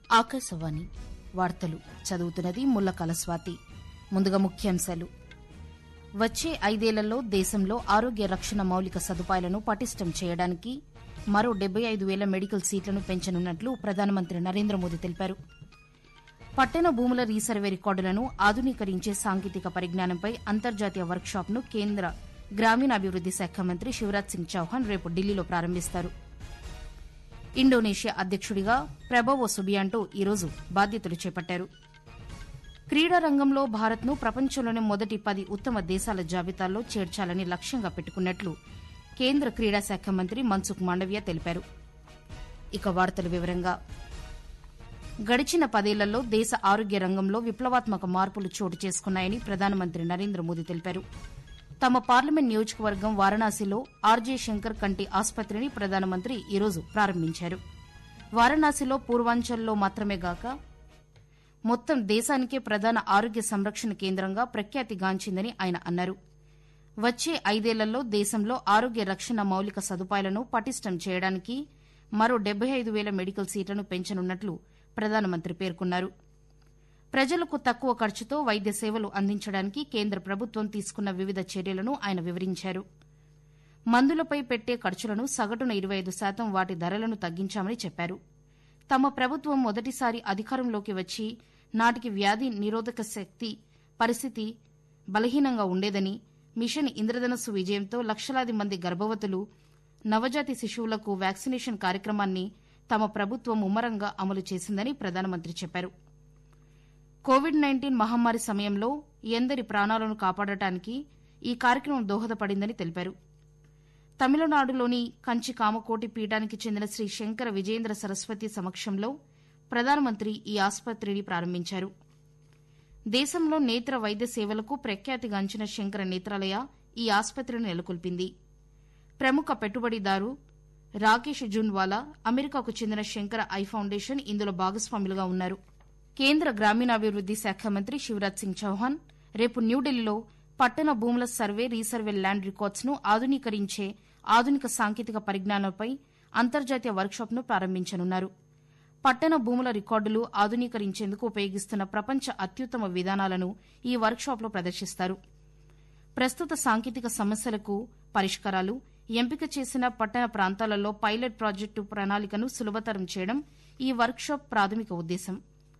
ఆకాశవాణి వార్తలు చదువుతున్నది ముల్లకాల స్వాతి ముందుగా ముఖ్యాంశాలు వచ్చే ఐదేళ్లలో దేశంలో ఆరోగ్య రక్షణ మౌలిక సదుపాయాలను పటిష్టం చేయడానికి మరో డెబ్బై ఐదు వేల మెడికల్ సీట్లను పెంచనున్నట్లు ప్రధానమంత్రి నరేంద్ర మోదీ తెలిపారు పట్టణ భూముల రీసర్వే రికార్డులను ఆధునీకరించే సాంకేతిక పరిజ్ఞానంపై అంతర్జాతీయ వర్క్షాప్ను కేంద్ర గ్రామీణాభివృద్ది శాఖ మంత్రి శివరాజ్ సింగ్ చౌహాన్ రేపు ఢిల్లీలో ప్రారంభిస్తారు ఇండోనేషియా అధ్యక్షుడిగా ప్రభోవో సుబియాంటో ఈరోజు బాధ్యతలు చేపట్టారు క్రీడా రంగంలో భారత్ను ప్రపంచంలోనే మొదటి పది ఉత్తమ దేశాల జాబితాలో చేర్చాలని లక్ష్యంగా పెట్టుకున్నట్లు కేంద్ర క్రీడా శాఖ మంత్రి మన్సుఖ్ మాండవ్య తెలిపారు ఇక వార్తల వివరంగా గడిచిన పదేళ్లలో దేశ ఆరోగ్య రంగంలో విప్లవాత్మక మార్పులు చోటు చేసుకున్నాయని ప్రధానమంత్రి నరేంద్ర మోదీ తెలిపారు తమ పార్లమెంట్ నియోజకవర్గం వారణాసిలో ఆర్జే శంకర్ కంటి ఆసుపత్రిని ప్రధానమంత్రి ఈరోజు ప్రారంభించారు వారణాసిలో పూర్వాంచల్లో మాత్రమే గాక మొత్తం దేశానికే ప్రధాన ఆరోగ్య సంరక్షణ కేంద్రంగా ప్రఖ్యాతిగాంచిందని ఆయన అన్నారు వచ్చే ఐదేళ్లలో దేశంలో ఆరోగ్య రక్షణ మౌలిక సదుపాయాలను పటిష్టం చేయడానికి మరో డెబ్బై ఐదు వేల మెడికల్ సీట్లను పెంచనున్నట్లు ప్రధానమంత్రి పేర్కొన్నారు ప్రజలకు తక్కువ ఖర్చుతో వైద్య సేవలు అందించడానికి కేంద్ర ప్రభుత్వం తీసుకున్న వివిధ చర్యలను ఆయన వివరించారు మందులపై పెట్టే ఖర్చులను సగటున ఇరవై ఐదు శాతం వాటి ధరలను తగ్గించామని చెప్పారు తమ ప్రభుత్వం మొదటిసారి అధికారంలోకి వచ్చి నాటికి వ్యాధి నిరోధక శక్తి పరిస్థితి బలహీనంగా ఉండేదని మిషన్ ఇంద్రధనస్సు విజయంతో లక్షలాది మంది గర్భవతులు నవజాతి శిశువులకు వ్యాక్సినేషన్ కార్యక్రమాన్ని తమ ప్రభుత్వం ముమ్మరంగా అమలు చేసిందని ప్రధానమంత్రి చెప్పారు కోవిడ్ నైన్టీన్ మహమ్మారి సమయంలో ఎందరి ప్రాణాలను కాపాడటానికి ఈ కార్యక్రమం దోహదపడిందని తెలిపారు తమిళనాడులోని కంచి కామకోటి పీఠానికి చెందిన శ్రీ శంకర విజయేంద్ర సరస్వతి సమక్షంలో ప్రధానమంత్రి ఈ ఆసుపత్రిని ప్రారంభించారు దేశంలో నేత్ర వైద్య సేవలకు ప్రఖ్యాతిగాంచిన శంకర నేత్రాలయ ఈ ఆసుపత్రిని నెలకొల్పింది ప్రముఖ పెట్టుబడిదారు రాకేష్ జున్వాలా అమెరికాకు చెందిన శంకర ఐ ఫౌండేషన్ ఇందులో భాగస్వాములుగా ఉన్నారు కేంద్ర గ్రామీణాభివృద్ది శాఖ మంత్రి శివరాజ్ సింగ్ చౌహాన్ రేపు న్యూఢిల్లీలో పట్టణ భూముల సర్వే రీసర్వే ల్యాండ్ రికార్డ్స్ ను ఆధునీకరించే ఆధునిక సాంకేతిక పరిజ్ఞానంపై అంతర్జాతీయ వర్క్షాప్ను ప్రారంభించనున్నారు పట్టణ భూముల రికార్డులు ఆధునీకరించేందుకు ఉపయోగిస్తున్న ప్రపంచ అత్యుత్తమ విధానాలను ఈ వర్క్షాప్లో ప్రదర్శిస్తారు ప్రస్తుత సాంకేతిక సమస్యలకు పరిష్కారాలు ఎంపిక చేసిన పట్టణ ప్రాంతాలలో పైలట్ ప్రాజెక్టు ప్రణాళికను సులభతరం చేయడం ఈ వర్క్షాప్ ప్రాథమిక ఉద్దేశం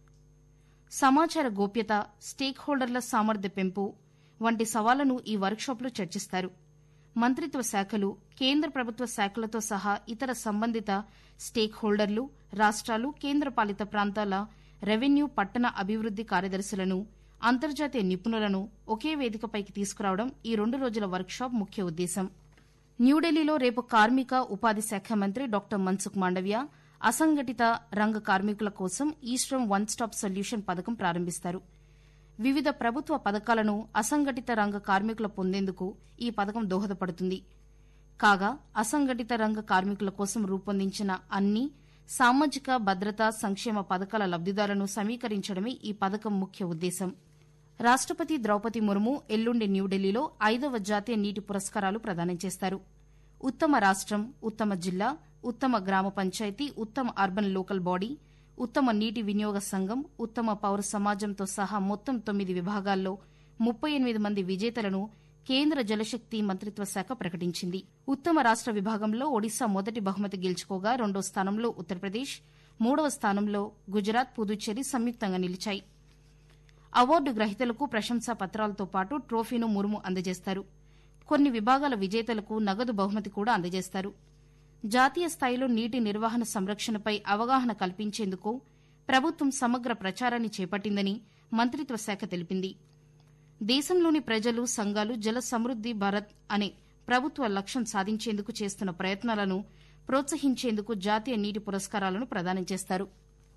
సమాచార గోప్యత స్టేక్ హోల్డర్ల సామర్థ్య పెంపు వంటి సవాళ్లను ఈ వర్క్షాప్లో చర్చిస్తారు మంత్రిత్వ శాఖలు కేంద్ర ప్రభుత్వ శాఖలతో సహా ఇతర సంబంధిత స్టేక్ హోల్డర్లు రాష్ట్రాలు కేంద్రపాలిత ప్రాంతాల రెవెన్యూ పట్టణ అభివృద్ది కార్యదర్శులను అంతర్జాతీయ నిపుణులను ఒకే వేదికపైకి తీసుకురావడం ఈ రెండు రోజుల వర్క్షాప్ ముఖ్య ఉద్దేశం న్యూఢిల్లీలో రేపు కార్మిక ఉపాధి శాఖ మంత్రి డాక్టర్ మన్సుఖ్ మాండవ్య అసంఘటిత రంగ కార్మికుల కోసం ఈశ్రమ్ వన్ స్టాప్ సొల్యూషన్ పథకం ప్రారంభిస్తారు వివిధ ప్రభుత్వ పథకాలను అసంఘటిత రంగ కార్మికులు పొందేందుకు ఈ పథకం దోహదపడుతుంది కాగా అసంఘటిత రంగ కార్మికుల కోసం రూపొందించిన అన్ని సామాజిక భద్రతా సంక్షేమ పథకాల లబ్దిదారులను సమీకరించడమే ఈ పథకం ముఖ్య ఉద్దేశం రాష్టపతి ద్రౌపది ముర్ము ఎల్లుండి న్యూఢిల్లీలో ఐదవ జాతీయ నీటి పురస్కారాలు ప్రదానం చేస్తారు ఉత్తమ రాష్టం ఉత్తమ జిల్లా ఉత్తమ గ్రామ పంచాయతీ ఉత్తమ అర్బన్ లోకల్ బాడీ ఉత్తమ నీటి వినియోగ సంఘం ఉత్తమ పౌర సమాజంతో సహా మొత్తం తొమ్మిది విభాగాల్లో ముప్పై ఎనిమిది మంది విజేతలను కేంద్ర జలశక్తి మంత్రిత్వ శాఖ ప్రకటించింది ఉత్తమ రాష్ట విభాగంలో ఒడిశా మొదటి బహుమతి గెలుచుకోగా రెండో స్థానంలో ఉత్తరప్రదేశ్ మూడవ స్థానంలో గుజరాత్ పుదుచ్చేరి సంయుక్తంగా నిలిచాయి అవార్డు గ్రహీతలకు ప్రశంసా పత్రాలతో పాటు ట్రోఫీను ముర్ము అందజేస్తారు కొన్ని విభాగాల విజేతలకు నగదు బహుమతి కూడా అందజేస్తారు జాతీయ స్థాయిలో నీటి నిర్వహణ సంరక్షణపై అవగాహన కల్పించేందుకు ప్రభుత్వం సమగ్ర ప్రచారాన్ని చేపట్టిందని మంత్రిత్వ శాఖ తెలిపింది దేశంలోని ప్రజలు సంఘాలు జల సమృద్ది భారత్ అనే ప్రభుత్వ లక్ష్యం సాధించేందుకు చేస్తున్న ప్రయత్నాలను ప్రోత్సహించేందుకు జాతీయ నీటి పురస్కారాలను ప్రదానం చేస్తారు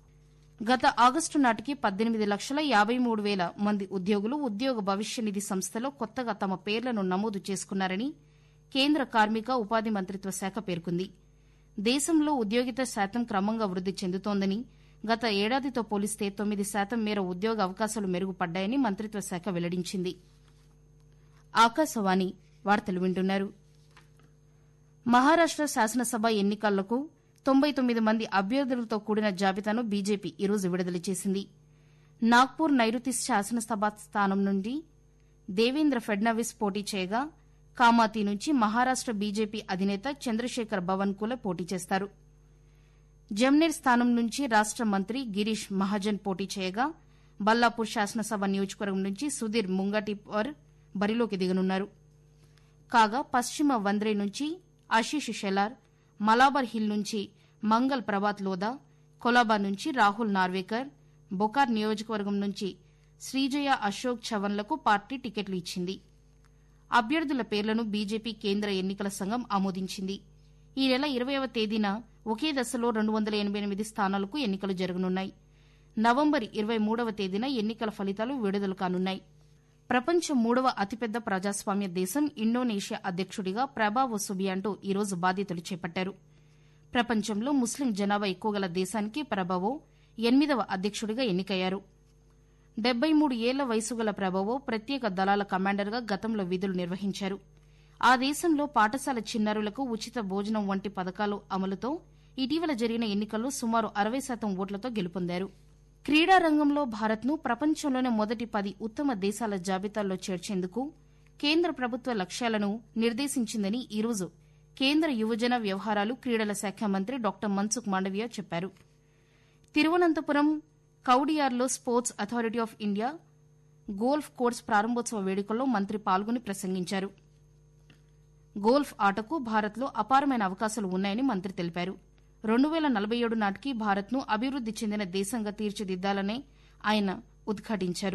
గత ఆగస్టు నాటికి పద్దెనిమిది లక్షల యాబై మూడు వేల మంది ఉద్యోగులు ఉద్యోగ భవిష్య నిధి సంస్థలో కొత్తగా తమ పేర్లను నమోదు చేసుకున్నారని కేంద్ర కార్మిక ఉపాధి మంత్రిత్వ శాఖ పేర్కొంది దేశంలో ఉద్యోగిత శాతం క్రమంగా వృద్ది చెందుతోందని గత ఏడాదితో పోలిస్తే తొమ్మిది శాతం మేర ఉద్యోగ అవకాశాలు మెరుగుపడ్డాయని మంత్రిత్వ శాఖ వెల్లడించింది ఆకాశవాణి వార్తలు వింటున్నారు మహారాష్ట శాసనసభ ఎన్నికలకు తొంభై తొమ్మిది మంది అభ్యర్థులతో కూడిన జాబితాను బీజేపీ ఈరోజు విడుదల చేసింది నాగ్పూర్ నైరుతి శాసనసభ స్థానం నుండి దేవేంద్ర ఫడ్నవీస్ పోటీ చేయగా కామాతి నుంచి మహారాష్ట బీజేపీ అధినేత చంద్రశేఖర్ బవన్కుల పోటీ చేస్తారు జమ్నేర్ స్థానం నుంచి రాష్ట మంత్రి గిరీష్ మహాజన్ పోటీ చేయగా బల్లాపూర్ శాసనసభ నియోజకవర్గం నుంచి సుధీర్ ముంగటిపర్ బరిలోకి దిగనున్నారు కాగా పశ్చిమ వంద్రే నుంచి ఆశీష్ షెలార్ మలాబర్ హిల్ నుంచి మంగల్ ప్రభాత్ లోదా కొలాబా నుంచి రాహుల్ నార్వేకర్ బొకార్ నియోజకవర్గం నుంచి శ్రీజయ అశోక్ చవన్లకు పార్టీ టికెట్లు ఇచ్చింది అభ్యర్థుల పేర్లను బీజేపీ కేంద్ర ఎన్నికల సంఘం ఆమోదించింది ఈ నెల ఇరవైవ తేదీన ఒకే దశలో రెండు వందల ఎనబై ఎనిమిది స్థానాలకు ఎన్నికలు జరగనున్నాయి నవంబర్ ఇరవై మూడవ తేదీన ఎన్నికల ఫలితాలు విడుదల కానున్నాయి ప్రపంచ మూడవ అతిపెద్ద ప్రజాస్వామ్య దేశం ఇండోనేషియా అధ్యక్షుడిగా ప్రభావో సుబియాంటో ఈరోజు బాధ్యతలు చేపట్టారు ప్రపంచంలో ముస్లిం జనాభా ఎక్కువ గల దేశానికి ప్రభావో ఎనిమిదవ అధ్యక్షుడిగా ఎన్నికయ్యారు డెబ్బై మూడు ఏళ్ల వయసు గల ప్రభావో ప్రత్యేక దళాల కమాండర్గా గతంలో విధులు నిర్వహించారు ఆ దేశంలో పాఠశాల చిన్నారులకు ఉచిత భోజనం వంటి పథకాలు అమలుతో ఇటీవల జరిగిన ఎన్నికల్లో సుమారు అరవై శాతం ఓట్లతో గెలుపొందారు క్రీడా రంగంలో భారత్ను ప్రపంచంలోనే మొదటి పది ఉత్తమ దేశాల జాబితాలో చేర్చేందుకు కేంద్ర ప్రభుత్వ లక్ష్యాలను నిర్దేశించిందని ఈరోజు కేంద్ర యువజన వ్యవహారాలు క్రీడల శాఖ మంత్రి డాక్టర్ మన్సుఖ్ మాండవియా చెప్పారు తిరువనంతపురం కౌడియార్లో sports authority of India golf course ప్రారంభోత్సవ వేడుకల్లో మంత్రి పాల్గొని ప్రసంగించారు గోల్ఫ్ ఆటకు భారత్లో అపారమైన అవకాశాలు ఉన్నాయని మంత్రి తెలిపారు రెండు వేల నలభై ఏడు నాటికి భారత్ను అభివృద్ది చెందిన దేశంగా తీర్చిదిద్దాలని ఆయన ఉద్ఘాటించారు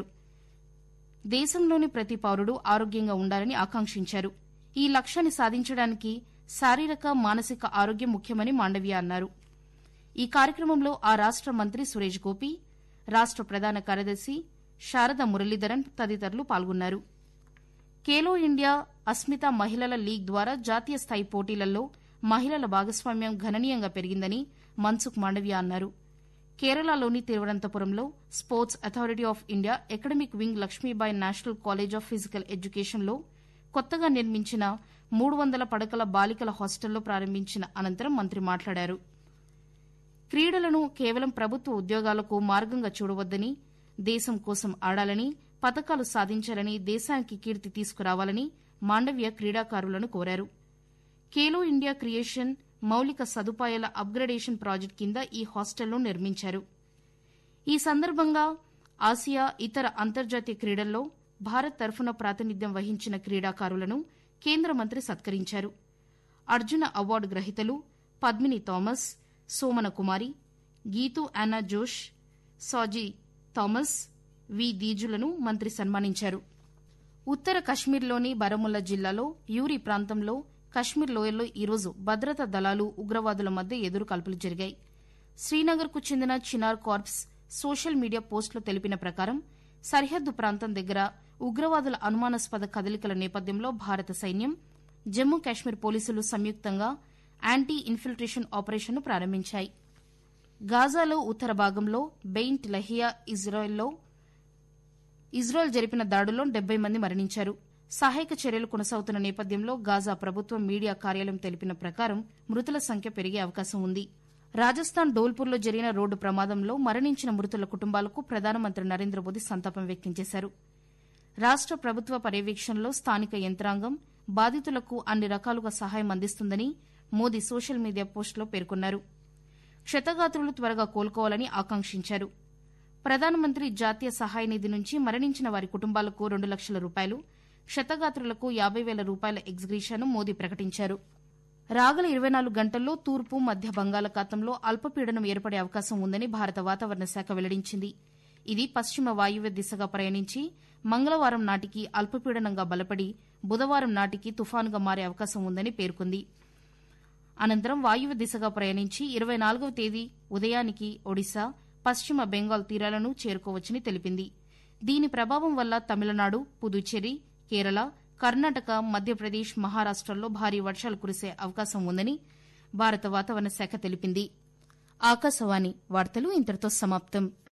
దేశంలోని ప్రతి పౌరుడు ఆరోగ్యంగా ఉండాలని ఆకాంక్షించారు ఈ లక్ష్యాన్ని సాధించడానికి శారీరక మానసిక ఆరోగ్యం ముఖ్యమని మాండవ్య అన్నారు ఈ కార్యక్రమంలో ఆ రాష్ట మంత్రి సురేష్ గోపి రాష్ట ప్రధాన కార్యదర్శి శారద మురళీధరన్ తదితరులు పాల్గొన్నారు ఖేలో ఇండియా అస్మిత మహిళల లీగ్ ద్వారా జాతీయ స్థాయి పోటీలలో మహిళల భాగస్వామ్యం గణనీయంగా పెరిగిందని మన్సుఖ్ మాండవ్య అన్నారు కేరళలోని తిరువనంతపురంలో sports authority of India academic wing Lakshmibai national college of physical ఎడ్యుకేషన్లో కొత్తగా నిర్మించిన మూడు వందల పడకల బాలికల హాస్టల్లో ప్రారంభించిన అనంతరం మంత్రి మాట్లాడారు క్రీడలను కేవలం ప్రభుత్వ ఉద్యోగాలకు మార్గంగా చూడవద్దని దేశం కోసం ఆడాలని పతకాలు సాధించాలని దేశానికి కీర్తి తీసుకురావాలని మాండవ్య క్రీడాకారులను కోరారు ఖేలో ఇండియా క్రియేషన్ మౌలిక సదుపాయాల అప్గ్రేడేషన్ ప్రాజెక్టు కింద ఈ హాస్టల్ను నిర్మించారు ఈ సందర్భంగా ఆసియా ఇతర అంతర్జాతీయ క్రీడల్లో భారత్ తరఫున ప్రాతినిధ్యం వహించిన క్రీడాకారులను కేంద్ర మంత్రి సత్కరించారు అర్జున అవార్డు గ్రహీతలు పద్మిని థామస్ సోమన కుమారి గీతు యానా జోష్ సాజీ థామస్ వి దీజులను మంత్రి సన్మానించారు ఉత్తర కశ్మీర్లోని బరముల్లా జిల్లాలో యూరి ప్రాంతంలో కశ్మీర్ లోయల్లో ఈరోజు భద్రతా దళాలు ఉగ్రవాదుల మధ్య ఎదురు కాల్పులు జరిగాయి శ్రీనగర్కు చెందిన చినార్ కార్ప్స్ సోషల్ మీడియా పోస్టులో తెలిపిన ప్రకారం సరిహద్దు ప్రాంతం దగ్గర ఉగ్రవాదుల అనుమానాస్పద కదలికల నేపథ్యంలో భారత సైన్యం జమ్మూ కాశ్మీర్ పోలీసులు సంయుక్తంగా యాంటీ ఇన్ఫిల్ట్రేషన్ ఆపరేషన్ను ప్రారంభించాయి గాజాలో ఉత్తర భాగంలో బెయింట్ లహియా ఇజ్రాయెల్లో ఇజ్రాయెల్ జరిపిన దాడుల్లో డెబ్బై మంది మరణించారు సహాయక చర్యలు కొనసాగుతున్న నేపథ్యంలో గాజా ప్రభుత్వ మీడియా కార్యాలయం తెలిపిన ప్రకారం మృతుల సంఖ్య పెరిగే అవకాశం ఉంది రాజస్థాన్ డోల్పూర్లో జరిగిన రోడ్డు ప్రమాదంలో మరణించిన మృతుల కుటుంబాలకు ప్రధానమంత్రి నరేంద్ర మోదీ సంతాపం వ్యక్తం చేశారు రాష్ట ప్రభుత్వ పర్యవేక్షణలో స్థానిక యంత్రాంగం బాధితులకు అన్ని రకాలుగా సహాయం అందిస్తుందని మోదీ సోషల్ మీడియా పోస్టులో పేర్కొన్నారు క్షతగాత్రులు త్వరగా కోలుకోవాలని ఆకాంక్షించారు ప్రధానమంత్రి జాతీయ సహాయ నిధి నుంచి మరణించిన వారి కుటుంబాలకు రెండు లక్షల రూపాయలు క్షతగాత్రులకు యాబై వేల రూపాయల ఎగ్జిబిషన్ను మోదీ ప్రకటించారు రాగల ఇరవై నాలుగు గంటల్లో తూర్పు మధ్య బంగాళాఖాతంలో అల్పపీడనం ఏర్పడే అవకాశం ఉందని భారత వాతావరణ శాఖ వెల్లడించింది ఇది పశ్చిమ వాయువ్య దిశగా ప్రయాణించి మంగళవారం నాటికి అల్పపీడనంగా బలపడి బుధవారం నాటికి తుఫానుగా మారే అవకాశం ఉందని పేర్కొంది అనంతరం వాయువ్య దిశగా ప్రయాణించి ఇరవై నాలుగవ తేదీ ఉదయానికి ఒడిశా పశ్చిమ బెంగాల్ తీరాలను చేరుకోవచ్చని తెలిపింది దీని ప్రభావం వల్ల తమిళనాడు పుదుచ్చేరి కేరళ కర్ణాటక మధ్యప్రదేశ్ మహారాష్టల్లో భారీ వర్షాలు కురిసే అవకాశం ఉందని భారత వాతావరణ శాఖ తెలిపింది ఆకాశవాణి వార్తలు ఇంతటితో సమాప్తం